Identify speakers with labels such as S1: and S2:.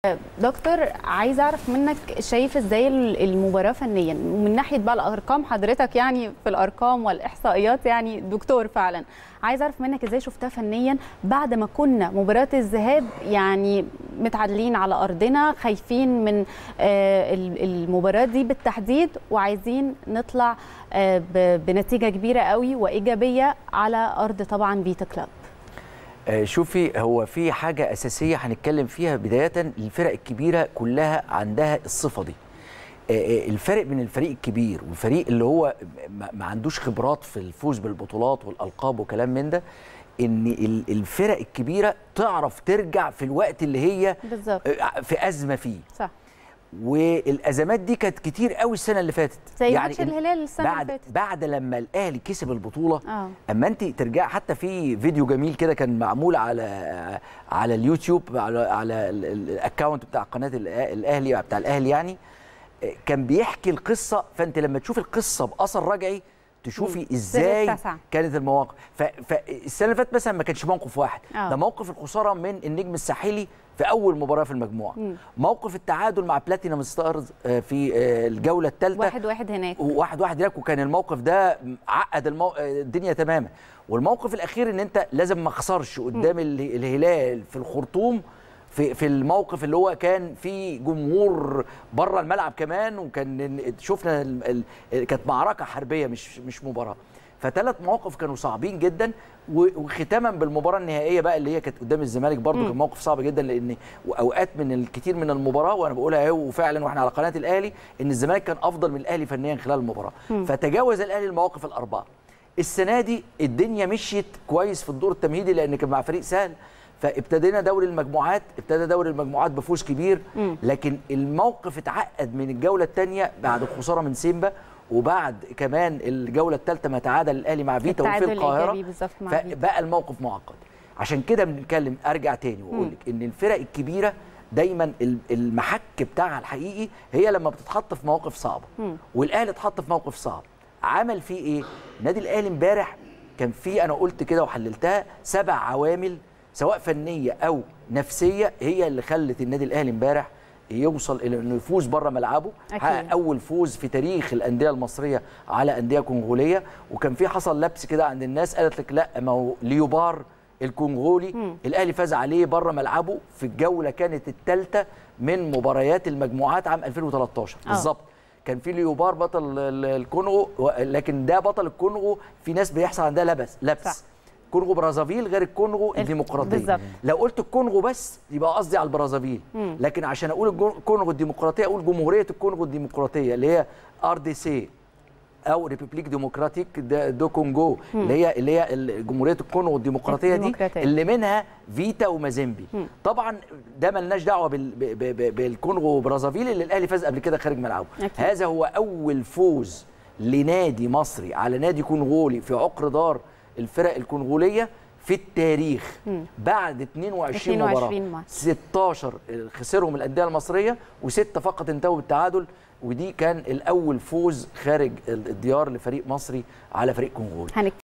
S1: دكتور عايز اعرف منك شايف ازاي المباراه فنيا ومن ناحيه بقى الارقام حضرتك يعني في الارقام والاحصائيات يعني دكتور فعلا عايز اعرف منك ازاي شفتها فنيا بعد ما كنا مباراه الذهاب يعني متعادلين على ارضنا خايفين من المباراه دي بالتحديد وعايزين نطلع بنتيجه كبيره قوي وايجابيه على ارض طبعا بيتا كلاب
S2: شوفي هو في حاجة أساسية هنتكلم فيها بداية الفرق الكبيرة كلها عندها الصفة دي الفرق بين الفريق الكبير والفريق اللي هو ما عندوش خبرات في الفوز بالبطولات والألقاب وكلام من ده ان الفرق الكبيره تعرف ترجع في الوقت اللي هي
S1: بالظبط
S2: في ازمه فيه
S1: صح
S2: والازمات دي كانت كتير قوي السنه اللي فاتت
S1: زي يعني ماتش الهلال السنه
S2: بعد
S1: اللي فاتت
S2: بعد لما الاهلي كسب البطوله
S1: اه
S2: اما انت ترجع حتى في فيديو جميل كده كان معمول على على اليوتيوب على على الاكونت بتاع قناه الاهلي بتاع الاهلي يعني كان بيحكي القصه فانت لما تشوف القصه باثر رجعي تشوفي ازاي كانت المواقف فالسنه اللي فاتت مثلا ما كانش موقف واحد
S1: أوه.
S2: ده موقف الخساره من النجم الساحلي في اول مباراه في المجموعه
S1: مم.
S2: موقف التعادل مع بلاتينم ستارز في الجوله الثالثه
S1: واحد واحد هناك
S2: واحد واحد هناك وكان الموقف ده عقد المو... الدنيا تماما والموقف الاخير ان انت لازم ما اخسرش قدام الهلال في الخرطوم في في الموقف اللي هو كان في جمهور بره الملعب كمان وكان شفنا ال... ال... كانت معركه حربيه مش مش مباراه فثلاث مواقف كانوا صعبين جدا وختاما بالمباراه النهائيه بقى اللي هي كانت قدام الزمالك برضو كان موقف صعب جدا لان اوقات من الكثير من المباراه وانا بقولها اهي وفعلا واحنا على قناه الاهلي ان الزمالك كان افضل من الاهلي فنيا خلال المباراه فتجاوز الاهلي المواقف الاربعه السنه دي الدنيا مشيت كويس في الدور التمهيدي لان كان مع فريق سهل فابتدينا دوري المجموعات ابتدى دوري المجموعات بفوز كبير لكن الموقف اتعقد من الجوله الثانيه بعد الخساره من سيمبا وبعد كمان الجوله الثالثه ما تعادل الاهلي مع فيتا وفي القاهره فبقى الموقف معقد عشان كده بنتكلم ارجع تاني واقول لك ان الفرق الكبيره دايما المحك بتاعها الحقيقي هي لما بتتحط في مواقف صعبه والاهلي اتحط في موقف صعب عمل فيه ايه النادي الاهلي امبارح كان فيه انا قلت كده وحللتها سبع عوامل سواء فنيه او نفسيه هي اللي خلت النادي الاهلي امبارح يوصل الى انه يفوز بره ملعبه حقق اول فوز في تاريخ الانديه المصريه على انديه كونغوليه وكان في حصل لبس كده عند الناس قالت لك لا ما هو ليوبار الكونغولي مم. الاهلي فاز عليه بره ملعبه في الجوله كانت الثالثه من مباريات المجموعات عام 2013 بالظبط كان في ليوبار بطل الكونغو لكن ده بطل الكونغو في ناس بيحصل عندها لبس لبس صح. كونغو برازافيل غير الكونغو الديمقراطيه
S1: بالزبط.
S2: لو قلت الكونغو بس يبقى قصدي على البرازافيل لكن عشان اقول الكونغو الديمقراطيه اقول جمهوريه الكونغو الديمقراطيه اللي هي ار دي سي او ريبوبليك ديمقراطيك دو كونغو اللي هي اللي هي جمهوريه الكونغو الديمقراطيه دي اللي منها فيتا ومازيمبي
S1: مم.
S2: طبعا ده ملناش دعوه بالكونغو وبرازافيل اللي الاهلي فاز قبل كده خارج ملعبه هذا هو اول فوز لنادي مصري على نادي كونغولي في عقر دار الفرق الكونغوليه في التاريخ
S1: مم.
S2: بعد 22,
S1: 22
S2: مباراه
S1: ماتش.
S2: 16 خسرهم الانديه المصريه وسته فقط انتهوا بالتعادل ودي كان الاول فوز خارج الديار لفريق مصري على فريق كونغولي